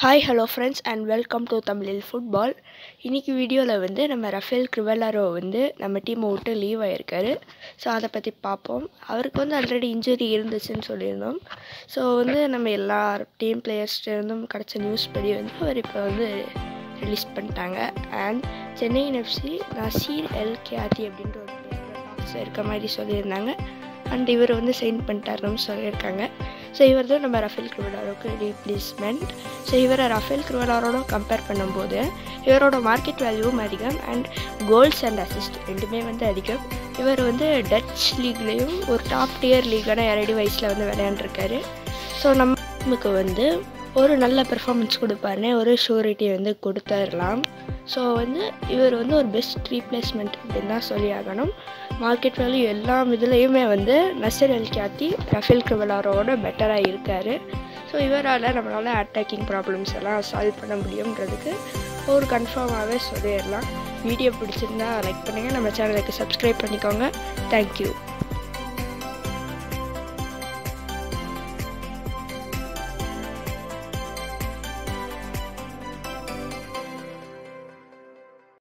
hi hello friends and welcome to தமிழில் football இன்றைக்கி வீடியோவில் வந்து நம்ம ரஃபேல் கிரிவலாரோ வந்து நம்ம டீமை விட்டு லீவ் ஆகிருக்காரு ஸோ அதை பற்றி பார்ப்போம் அவருக்கு வந்து ஆல்ரெடி இன்ஜுரி இருந்துச்சுன்னு சொல்லியிருந்தோம் ஸோ வந்து நம்ம எல்லா டீம் பிளேயர்ஸ்டேருந்தும் கிடச்ச நியூஸ் படி வந்து அவர் இப்போ வந்து ரிலீஸ் பண்ணிட்டாங்க and Chennai FC Nasser El Khayati அப்படின்ற ஒரு பிளேயர் இருக்க மாதிரி சொல்லியிருந்தாங்க அண்ட் இவர் வந்து சைன் பண்ணிட்டாருன்னு சொல்லியிருக்காங்க ஸோ இவர் தான் நம்ம ரஃபேல் கிருவலாரோக்கு ரீப்ளேஸ்மெண்ட் ஸோ இவரை ரஃபேல் கிருவலாரோட கம்பேர் பண்ணும்போது இவரோட மார்க்கெட் வேல்யூவும் அதிகம் அண்ட் கோல்ஸ் அண்ட் அசிஸ்ட் ரெண்டுமே வந்து அதிகம் இவர் வந்து டச் லீக்லேயும் ஒரு டாப் டியர் லீக்கான இரடி வயசில் வந்து விளையாண்டுருக்காரு ஸோ நமக்கு வந்து ஒரு நல்ல பெர்ஃபார்மன்ஸ் கொடுப்பாருன்னு ஒரு ஷூரிட்டி வந்து கொடுத்துடலாம் ஸோ வந்து இவர் வந்து ஒரு பெஸ்ட் ரீப்ளேஸ்மெண்ட் அப்படின்னு தான் சொல்லி ஆகணும் மார்க்கெட் வேல்யூ எல்லா இதுலேயுமே வந்து நசர் எல் கியாத்தி ரஃபேல் கிரிவலாரோட பெட்டராக இருக்கார் ஸோ இவரால் நம்மளால் அட்டாக்கிங் ப்ராப்ளம்ஸ் எல்லாம் சால்வ் பண்ண முடியுன்றதுக்கு ஒரு கன்ஃபார்மாகவே சொல்லிடலாம் வீடியோ பிடிச்சிருந்தா லைக் பண்ணுங்கள் நம்ம சேனலுக்கு சப்ஸ்கிரைப் பண்ணிக்கோங்க தேங்க்யூ